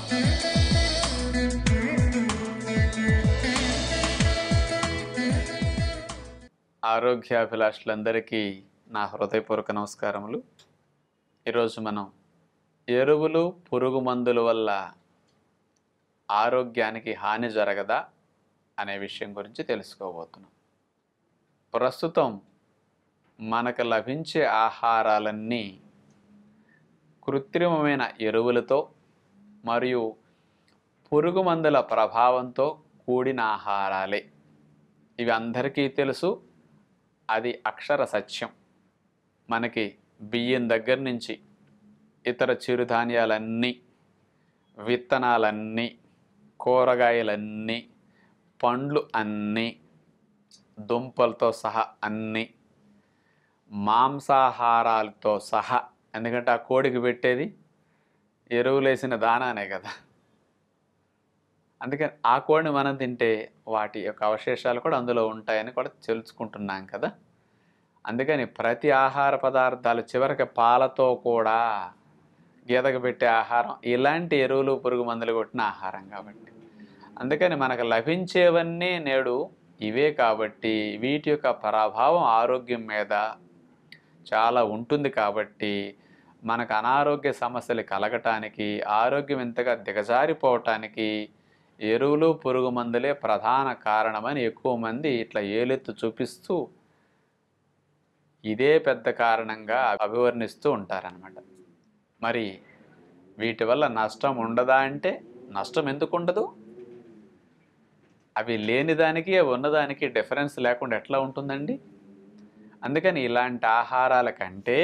ఆరోగ్యాభిలాషులందరికీ నా హృదయపూర్వక నమస్కారములు ఈరోజు మనం ఎరువులు పురుగు మందుల వల్ల ఆరోగ్యానికి హాని జరగదా అనే విషయం గురించి తెలుసుకోబోతున్నాం ప్రస్తుతం మనకు లభించే ఆహారాలన్నీ కృత్రిమమైన ఎరువులతో మరియు పురుగు మందుల ప్రభావంతో కూడిన ఆహారాలే ఇవి అందరికీ తెలుసు అది అక్షర సత్యం మనకి బియ్యం దగ్గర నుంచి ఇతర చిరుధాన్యాలన్నీ విత్తనాలన్నీ కూరగాయలన్నీ పండ్లు అన్నీ దుంపలతో సహా అన్నీ మాంసాహారాలతో సహా ఎందుకంటే ఆ కోడికి పెట్టేది ఎరువులేసిన దానానే కదా అందుకని ఆ కోడిని మనం తింటే వాటి యొక్క అవశేషాలు కూడా అందులో ఉంటాయని కూడా తెలుసుకుంటున్నాం కదా అందుకని ప్రతి ఆహార పదార్థాలు చివరికి పాలతో కూడా గీదకు పెట్టే ఆహారం ఇలాంటి ఎరువులు పురుగు మందులు కొట్టిన ఆహారం కాబట్టి అందుకని మనకు లభించేవన్నీ నేడు ఇవే కాబట్టి వీటి యొక్క ప్రభావం ఆరోగ్యం మీద చాలా ఉంటుంది కాబట్టి మనకు అనారోగ్య సమస్యలు కలగటానికి ఆరోగ్యం ఇంతగా దిగజారిపోవటానికి ఎరువులు పురుగు మందులే ప్రధాన కారణమని ఎక్కువ మంది ఇట్లా ఏలెత్తు చూపిస్తూ ఇదే పెద్ద కారణంగా అభివర్ణిస్తూ ఉంటారనమాట మరి వీటి వల్ల నష్టం ఉండదా అంటే నష్టం ఎందుకు ఉండదు అవి లేని దానికి అవి ఉన్నదానికి డిఫరెన్స్ లేకుండా ఎట్లా ఉంటుందండి అందుకని ఇలాంటి ఆహారాల కంటే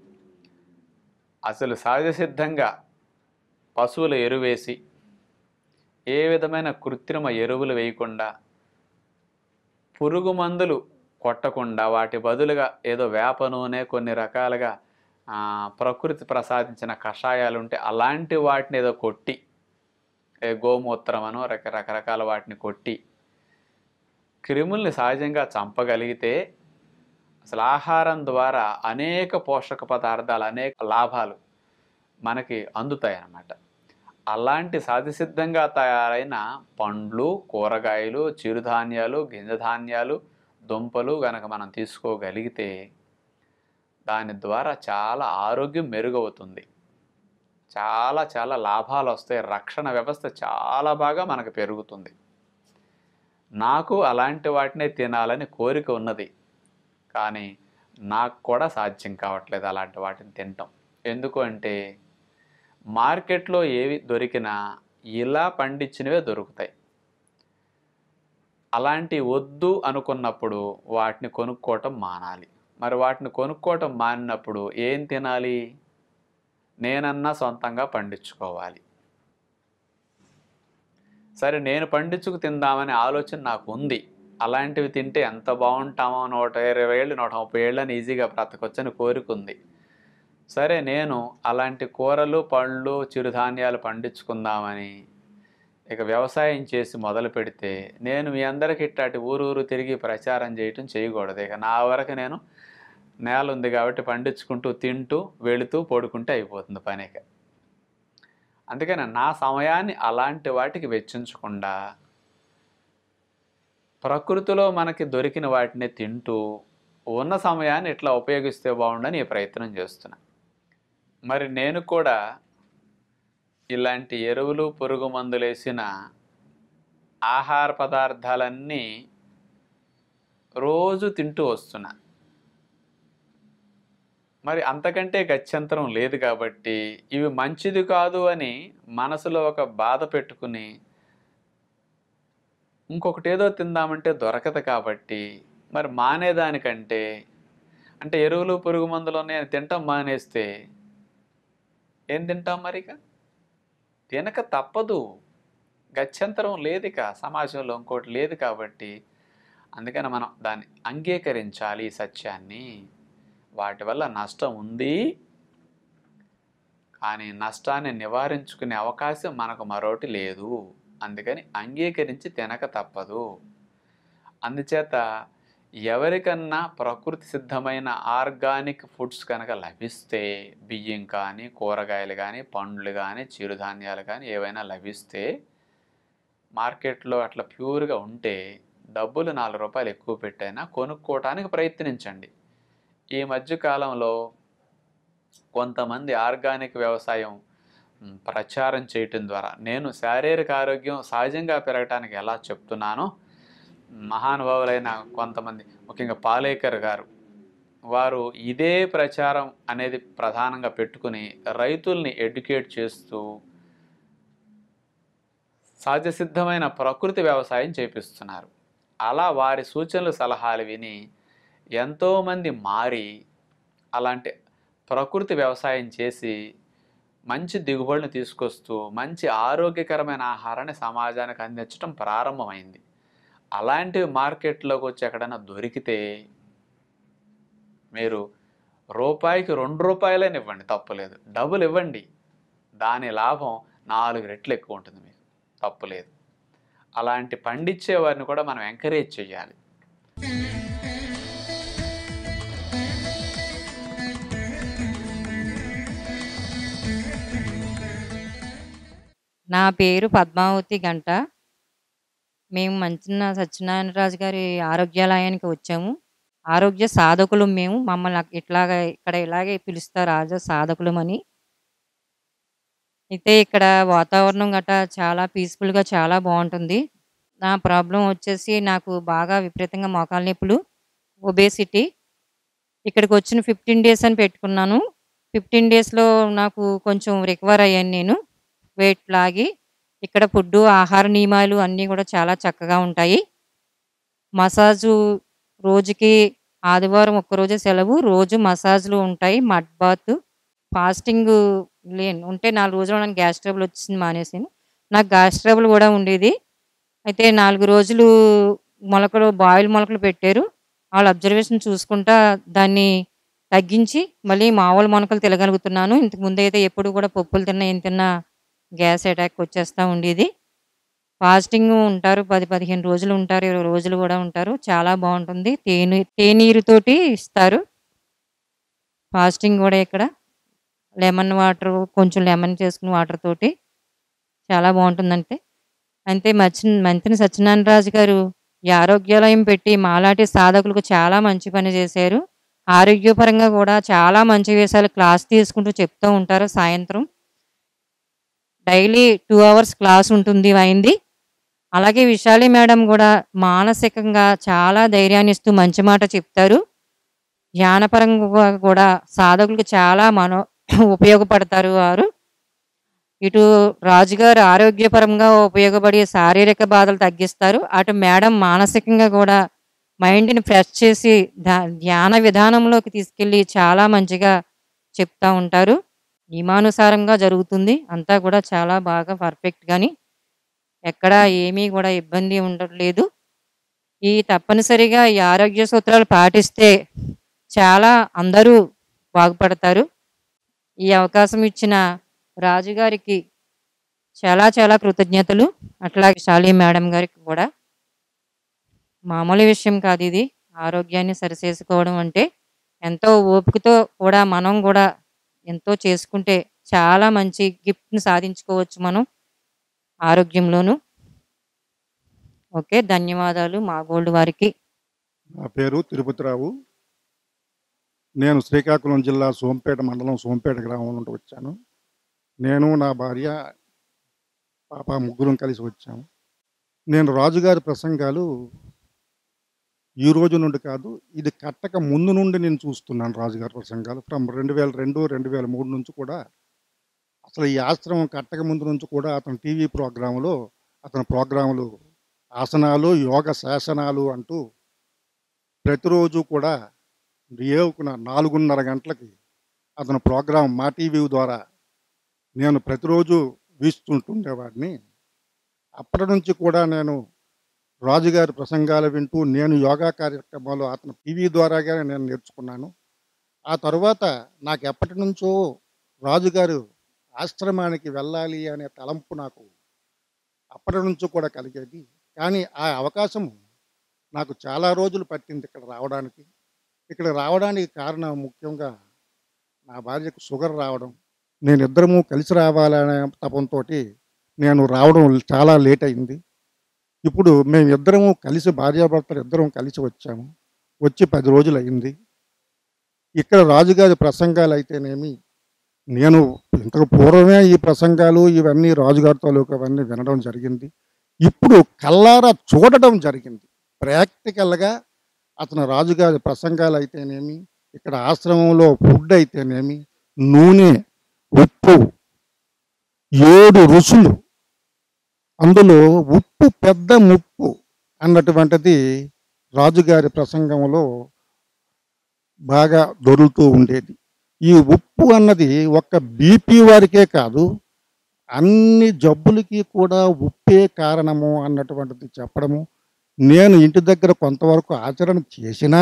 అసలు సహజ సిద్ధంగా పశువుల ఎరువేసి ఏ విధమైన కృత్రిమ ఎరువులు వేయకుండా పురుగు మందులు కొట్టకుండా వాటి బదులుగా ఏదో వేప నూనె కొన్ని రకాలుగా ఆ, ప్రకృతి ప్రసాదించిన కషాయాలు ఉంటే అలాంటి వాటిని ఏదో కొట్టి ఏ గోమూత్రం అనో రక రకరకాల వాటిని కొట్టి క్రిముల్ని సహజంగా చంపగలిగితే అసలు ఆహారం ద్వారా అనేక పోషక పదార్థాలు అనేక లాభాలు మనకి అందుతాయి అన్నమాట అలాంటి సాధిసిద్ధంగా తయారైన పండ్లు కూరగాయలు చిరుధాన్యాలు గింజధాన్యాలు దుంపలు గనక మనం తీసుకోగలిగితే దాని ద్వారా చాలా ఆరోగ్యం మెరుగవుతుంది చాలా చాలా లాభాలు వస్తాయి రక్షణ వ్యవస్థ చాలా బాగా మనకు పెరుగుతుంది నాకు అలాంటి వాటినే తినాలని కోరిక ఉన్నది కానీ నాకు కూడా సాధ్యం కావట్లేదు అలాంటి వాటిని తినటం ఎందుకు అంటే మార్కెట్లో ఏవి దొరికినా ఇలా పండించినవే దొరుకుతాయి అలాంటి వద్దు అనుకున్నప్పుడు వాటిని కొనుక్కోవటం మానాలి మరి వాటిని కొనుక్కోవటం మానినప్పుడు ఏం తినాలి నేనన్నా సొంతంగా పండించుకోవాలి సరే నేను పండించుకు తిందామనే ఆలోచన నాకు ఉంది అలాంటివి తింటే ఎంత బాగుంటామో నూట ఇరవై ఏళ్ళు నూట ముప్పై ఏళ్ళని ఈజీగా బ్రతకొచ్చని కోరిక ఉంది సరే నేను అలాంటి కూరలు పళ్ళు చిరుధాన్యాలు పండించుకుందామని ఇక వ్యవసాయం చేసి మొదలు పెడితే నేను మీ అందరికి ఇట్లాంటి ఊరు ఊరు తిరిగి ప్రచారం చేయటం చేయకూడదు ఇక నా వరకు నేను నేల ఉంది కాబట్టి పండించుకుంటూ తింటూ వెళుతూ పడుకుంటే అయిపోతుంది పనిక అందుకని నా సమయాన్ని అలాంటి వాటికి వెచ్చించకుండా ప్రకృతిలో మనకి దొరికిన వాటిని తింటూ ఉన్న సమయాన్ని ఇట్లా ఉపయోగిస్తే బాగుండని ఈ ప్రయత్నం చేస్తున్నా మరి నేను కూడా ఇలాంటి ఎరువులు పురుగు మందులు వేసిన ఆహార పదార్థాలన్నీ రోజు తింటూ వస్తున్నా మరి అంతకంటే గత్యంతరం లేదు కాబట్టి ఇవి మంచిది కాదు అని మనసులో ఒక బాధ పెట్టుకుని ఇంకొకటి ఏదో తిందామంటే దొరకదు కాబట్టి మరి మానేదానికంటే అంటే ఎరువులు పురుగు మందులు నేను తింటాం మానేస్తే ఏం తింటాం మరి ఇక తినక తప్పదు గత్యంతరం లేదు ఇక సమాజంలో ఇంకోటి లేదు కాబట్టి అందుకని మనం దాన్ని అంగీకరించాలి ఈ సత్యాన్ని వాటి వల్ల నష్టం ఉంది కానీ నష్టాన్ని నివారించుకునే అవకాశం మనకు మరోటి లేదు అందుకని అంగీకరించి తినక తప్పదు అందుచేత ఎవరికన్నా ప్రకృతి సిద్ధమైన ఆర్గానిక్ ఫుడ్స్ కనుక లభిస్తే బియ్యం కానీ కూరగాయలు కానీ పండ్లు కానీ చిరుధాన్యాలు కానీ ఏవైనా లభిస్తే మార్కెట్లో అట్లా ప్యూర్గా ఉంటే డబ్బులు నాలుగు రూపాయలు ఎక్కువ పెట్టైనా కొనుక్కోవటానికి ప్రయత్నించండి ఈ మధ్య కాలంలో కొంతమంది ఆర్గానిక్ వ్యవసాయం మ్, ప్రచారం చేయటం ద్వారా నేను శారీరక ఆరోగ్యం సహజంగా పెరగటానికి ఎలా చెప్తున్నానో మహానుభావులైన కొంతమంది ముఖ్యంగా పాలేకర్ గారు వారు ఇదే ప్రచారం అనేది ప్రధానంగా పెట్టుకుని రైతుల్ని ఎడ్యుకేట్ చేస్తూ సహజసిద్ధమైన ప్రకృతి వ్యవసాయం చేపిస్తున్నారు అలా వారి సూచనలు సలహాలు విని ఎంతోమంది మారి అలాంటి ప్రకృతి వ్యవసాయం చేసి మంచి దిగుబడిని తీసుకొస్తూ మంచి ఆరోగ్యకరమైన ఆహారాన్ని సమాజానికి అందించడం ప్రారంభమైంది అలాంటివి మార్కెట్లోకి వచ్చి ఎక్కడైనా దొరికితే మీరు రూపాయికి రెండు రూపాయలైనా ఇవ్వండి తప్పులేదు డబుల్ ఇవ్వండి దాని లాభం నాలుగు రెట్లు ఎక్కువ ఉంటుంది మీకు తప్పులేదు అలాంటి పండించే వారిని కూడా మనం ఎంకరేజ్ చేయాలి నా పేరు పద్మావతి గంట మేము మంచిన సత్యనారాయణరాజు గారి ఆరోగ్యాలయానికి వచ్చాము ఆరోగ్య సాధకులు మేము మమ్మల్ని అక్- ఇట్లాగా ఇక్కడ ఇలాగే పిలుస్తారు ఆరోగ్య సాధకులమని అయితే ఇక్కడ వాతావరణం గట్రా చాలా పీస్ఫుల్గా చాలా బాగుంటుంది నా ప్రాబ్లం వచ్చేసి నాకు బాగా విపరీతంగా మోకాలు నొప్పులు ఒబేసిటీ ఇక్కడికి వచ్చిన ఫిఫ్టీన్ డేస్ అని పెట్టుకున్నాను ఫిఫ్టీన్ డేస్లో నాకు కొంచెం రికవర్ అయ్యాను నేను వెయిట్ లాగి ఇక్కడ ఫుడ్ ఆహార నియమాలు అన్నీ కూడా చాలా చక్కగా ఉంటాయి మసాజు రోజుకి ఆదివారం ఒక్కరోజే సెలవు రోజు మసాజ్లు ఉంటాయి మడ్ బాత్ ఫాస్టింగ్ లేను ఉంటే నాలుగు రోజులు నాకు గ్యాస్ ట్రబుల్ వచ్చింది మానేసాను నాకు గ్యాస్ ట్రబుల్ కూడా ఉండేది అయితే నాలుగు రోజులు మొలకలు బాయిల్ మొలకలు పెట్టారు వాళ్ళ అబ్జర్వేషన్ చూసుకుంటా దాన్ని తగ్గించి మళ్ళీ మామూలు మొలకలు తినగలుగుతున్నాను ఇంతకు ముందు అయితే ఎప్పుడు కూడా పప్పులు తిన్నా ఏం తిన్నా గ్యాస్ అటాక్ వచ్చేస్తూ ఉండేది ఫాస్టింగ్ ఉంటారు పది పదిహేను రోజులు ఉంటారు ఇరవై రోజులు కూడా ఉంటారు చాలా బాగుంటుంది తేనె తేనీరుతోటి ఇస్తారు ఫాస్టింగ్ కూడా ఇక్కడ లెమన్ వాటర్ కొంచెం లెమన్ చేసుకుని వాటర్ తోటి చాలా బాగుంటుందంటే అంతే మచ్చి మంతిని సత్యనారాయణరాజు గారు ఈ ఆరోగ్యాలయం పెట్టి మాలాంటి సాధకులకు చాలా మంచి పని చేశారు ఆరోగ్యపరంగా కూడా చాలా మంచి విషయాలు క్లాస్ తీసుకుంటూ చెప్తూ ఉంటారు సాయంత్రం డైలీ టూ అవర్స్ క్లాస్ ఉంటుంది అయింది అలాగే విశాలి మేడం కూడా మానసికంగా చాలా ధైర్యాన్ని ఇస్తూ మంచి మాట చెప్తారు ధ్యానపరంగా కూడా సాధకులకు చాలా మనో ఉపయోగపడతారు వారు ఇటు రాజుగారు ఆరోగ్యపరంగా ఉపయోగపడే శారీరక బాధలు తగ్గిస్తారు అటు మేడం మానసికంగా కూడా మైండ్ని ఫ్రెష్ చేసి ధ్యా- ధ్యాన విధానంలోకి తీసుకెళ్ళి చాలా మంచిగా చెప్తా ఉంటారు నియమానుసారంగా జరుగుతుంది అంతా కూడా చాలా బాగా పర్ఫెక్ట్ గాని ఎక్కడ ఏమీ కూడా ఇబ్బంది ఉండట్లేదు ఈ తప్పనిసరిగా ఈ ఆరోగ్య సూత్రాలు పాటిస్తే చాలా అందరూ బాగుపడతారు ఈ అవకాశం ఇచ్చిన రాజుగారికి చాలా చాలా కృతజ్ఞతలు అట్లాగే శాలి మేడం గారికి కూడా మామూలు విషయం కాదు ఇది ఆరోగ్యాన్ని సరిచేసుకోవడం అంటే ఎంతో ఓపికతో కూడా మనం కూడా ఎంతో చేసుకుంటే చాలా మంచి గిఫ్ట్ని సాధించుకోవచ్చు మనం ఆరోగ్యంలోను ఓకే ధన్యవాదాలు మా గోల్డ్ వారికి నా పేరు తిరుపతిరావు నేను శ్రీకాకుళం జిల్లా సోంపేట మండలం సోంపేట గ్రామం నుండి వచ్చాను నేను నా భార్య పాప ముగ్గురం కలిసి వచ్చాము నేను రాజుగారి ప్రసంగాలు ఈ రోజు నుండి కాదు ఇది కట్టక ముందు నుండి నేను చూస్తున్నాను రాజుగారి ప్రసంగాలు ఫ్రమ్ రెండు వేల రెండు రెండు వేల మూడు నుంచి కూడా అసలు ఈ ఆశ్రమం కట్టక ముందు నుంచి కూడా అతను టీవీ ప్రోగ్రాంలో అతని ప్రోగ్రాములు ఆసనాలు యోగ శాసనాలు అంటూ ప్రతిరోజు కూడా రేవుకున నాలుగున్నర గంటలకి అతను ప్రోగ్రాం మా టీవీ ద్వారా నేను ప్రతిరోజు వీస్తుంటుండేవాడిని అప్పటి నుంచి కూడా నేను రాజుగారి ప్రసంగాలు వింటూ నేను యోగా కార్యక్రమాలు అతను టీవీ ద్వారాగానే నేను నేర్చుకున్నాను ఆ తర్వాత నాకు ఎప్పటి నుంచో రాజుగారు ఆశ్రమానికి వెళ్ళాలి అనే తలంపు నాకు అప్పటి నుంచి కూడా కలిగేది కానీ ఆ అవకాశం నాకు చాలా రోజులు పట్టింది ఇక్కడ రావడానికి ఇక్కడ రావడానికి కారణం ముఖ్యంగా నా భార్యకు షుగర్ రావడం నేను ఇద్దరము కలిసి రావాలనే తపంతో నేను రావడం చాలా లేట్ అయింది ఇప్పుడు మేము ఇద్దరము కలిసి భార్యాభర్తలు ఇద్దరం కలిసి వచ్చాము వచ్చి పది రోజులు అయింది ఇక్కడ రాజుగారి ప్రసంగాలు అయితేనేమి నేను ఇంతకు పూర్వమే ఈ ప్రసంగాలు ఇవన్నీ రాజుగారి తాలూకు అవన్నీ వినడం జరిగింది ఇప్పుడు కల్లారా చూడడం జరిగింది ప్రాక్టికల్గా అతను రాజుగారి ప్రసంగాలు అయితేనేమి ఇక్కడ ఆశ్రమంలో ఫుడ్ అయితేనేమి నూనె ఉప్పు ఏడు రుచులు అందులో ఉప్పు పెద్ద ముప్పు అన్నటువంటిది రాజుగారి ప్రసంగంలో బాగా దొరుకుతూ ఉండేది ఈ ఉప్పు అన్నది ఒక్క బీపీ వారికే కాదు అన్ని జబ్బులకి కూడా ఉప్పే కారణము అన్నటువంటిది చెప్పడము నేను ఇంటి దగ్గర కొంతవరకు ఆచరణ చేసినా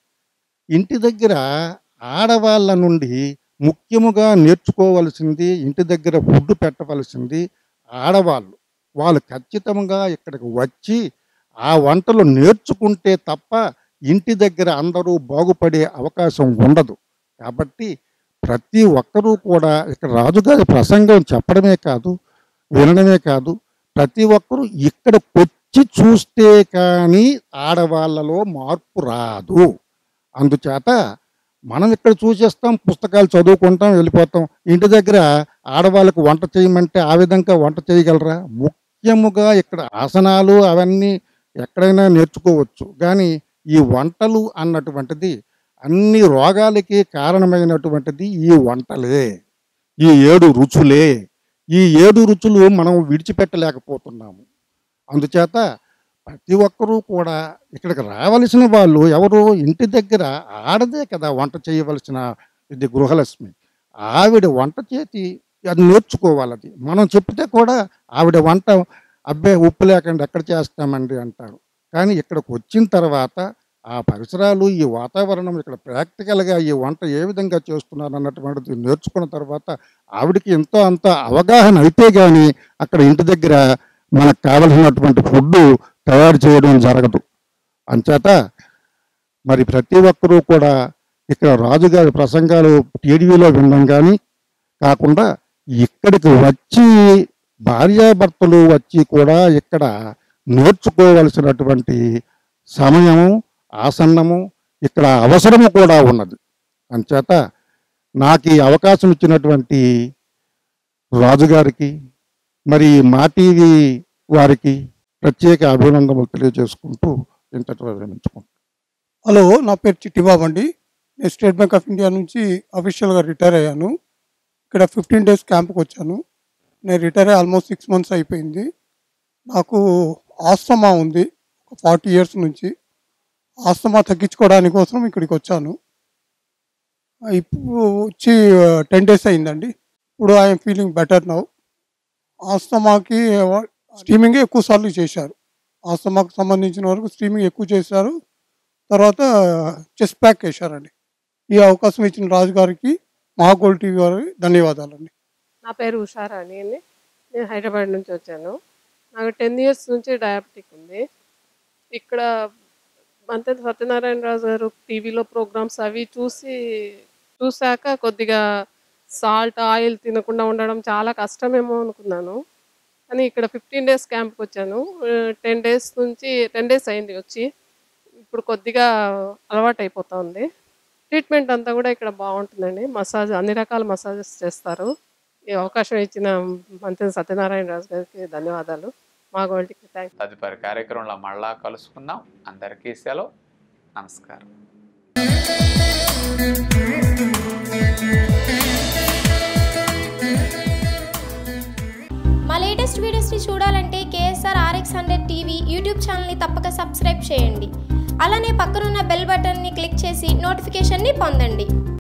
ఇంటి దగ్గర ఆడవాళ్ళ నుండి ముఖ్యముగా నేర్చుకోవలసింది ఇంటి దగ్గర ఫుడ్ పెట్టవలసింది ఆడవాళ్ళు వాళ్ళు ఖచ్చితంగా ఇక్కడికి వచ్చి ఆ వంటలు నేర్చుకుంటే తప్ప ఇంటి దగ్గర అందరూ బాగుపడే అవకాశం ఉండదు కాబట్టి ప్రతి ఒక్కరూ కూడా ఇక్కడ రాజుగారి ప్రసంగం చెప్పడమే కాదు వినడమే కాదు ప్రతి ఒక్కరూ ఇక్కడికి వచ్చి చూస్తే కానీ ఆడవాళ్ళలో మార్పు రాదు అందుచేత మనం ఇక్కడ చూసేస్తాం పుస్తకాలు చదువుకుంటాం వెళ్ళిపోతాం ఇంటి దగ్గర ఆడవాళ్ళకు వంట చేయమంటే ఆ విధంగా వంట చేయగలరా ముఖ్యముగా ఇక్కడ ఆసనాలు అవన్నీ ఎక్కడైనా నేర్చుకోవచ్చు కానీ ఈ వంటలు అన్నటువంటిది అన్ని రోగాలకి కారణమైనటువంటిది ఈ వంటలే ఈ ఏడు రుచులే ఈ ఏడు రుచులు మనం విడిచిపెట్టలేకపోతున్నాము అందుచేత ప్రతి ఒక్కరూ కూడా ఇక్కడికి రావలసిన వాళ్ళు ఎవరు ఇంటి దగ్గర ఆడదే కదా వంట చేయవలసిన ఇది గృహలక్ష్మి ఆవిడ వంట చేతి అది నేర్చుకోవాలి అది మనం చెప్తే కూడా ఆవిడ వంట అబ్బే ఉప్పు లేకుండా ఎక్కడ చేస్తామండి అంటారు కానీ ఇక్కడికి వచ్చిన తర్వాత ఆ పరిసరాలు ఈ వాతావరణం ఇక్కడ ప్రాక్టికల్గా ఈ వంట ఏ విధంగా చేస్తున్నారు అన్నటువంటిది నేర్చుకున్న తర్వాత ఆవిడకి ఎంతో అంత అవగాహన అయితే కానీ అక్కడ ఇంటి దగ్గర మనకు కావలసినటువంటి ఫుడ్ తయారు చేయడం జరగదు అంచేత మరి ప్రతి ఒక్కరూ కూడా ఇక్కడ రాజుగారి ప్రసంగాలు టీవీలో వినడం కానీ కాకుండా ఇక్కడికి వచ్చి భార్యాభర్తలు వచ్చి కూడా ఇక్కడ నేర్చుకోవలసినటువంటి సమయము ఆసన్నము ఇక్కడ అవసరము కూడా ఉన్నది అంచేత నాకు ఈ అవకాశం ఇచ్చినటువంటి రాజుగారికి మరి మా టీవీ వారికి ప్రత్యేక అభినందనలు తెలియజేసుకుంటూ ఇంతటితో విరమించుకుంటాను హలో నా పేరు చిట్టిబాబు అండి నేను స్టేట్ బ్యాంక్ ఆఫ్ ఇండియా నుంచి అఫీషియల్గా రిటైర్ అయ్యాను ఇక్కడ ఫిఫ్టీన్ డేస్ క్యాంప్కి వచ్చాను నేను రిటైర్ అయ్యి ఆల్మోస్ట్ సిక్స్ మంత్స్ అయిపోయింది నాకు ఆస్తమా ఉంది ఒక ఫార్టీ ఇయర్స్ నుంచి ఆస్తమా తగ్గించుకోవడానికి కోసం ఇక్కడికి వచ్చాను ఇప్పుడు వచ్చి టెన్ డేస్ అయిందండి ఇప్పుడు ఐఎమ్ ఫీలింగ్ బెటర్ నౌ ఆస్తమాకి స్ట్రీమింగ్ ఎక్కువ సార్లు చేశారు ఆస్తమాకు సంబంధించిన వరకు స్ట్రీమింగ్ ఎక్కువ చేశారు తర్వాత చెస్ ప్యాక్ వేశారండి ఈ అవకాశం ఇచ్చిన రాజు గారికి మహాగోల్డ్ టీవీ వారికి ధన్యవాదాలండి నా పేరు ఉషారాణి అండి నేను హైదరాబాద్ నుంచి వచ్చాను నాకు టెన్ ఇయర్స్ నుంచి డయాబెటిక్ ఉంది ఇక్కడ అంతే సత్యనారాయణ రాజు గారు టీవీలో ప్రోగ్రామ్స్ అవి చూసి చూశాక కొద్దిగా సాల్ట్ ఆయిల్ తినకుండా ఉండడం చాలా కష్టమేమో అనుకున్నాను కానీ ఇక్కడ ఫిఫ్టీన్ డేస్ క్యాంప్కి వచ్చాను టెన్ డేస్ నుంచి టెన్ డేస్ అయింది వచ్చి ఇప్పుడు కొద్దిగా అలవాటు అయిపోతా ఉంది ట్రీట్మెంట్ అంతా కూడా ఇక్కడ బాగుంటుందండి మసాజ్ అన్ని రకాల మసాజెస్ చేస్తారు ఈ అవకాశం ఇచ్చిన మంత్రి సత్యనారాయణ రాజు గారికి ధన్యవాదాలు మా గోల్డ్కి థ్యాంక్ తదుపరి కార్యక్రమంలో మళ్ళా కలుసుకుందాం అందరికీ సెలవు నమస్కారం మా లేటెస్ట్ వీడియోస్ని చూడాలంటే KSR RX hundred TV YouTube ఛానల్ని తప్పక సబ్స్క్రైబ్ చేయండి అలానే పక్కనున్న బెల్ బటన్ని క్లిక్ చేసి నోటిఫికేషన్ని పొందండి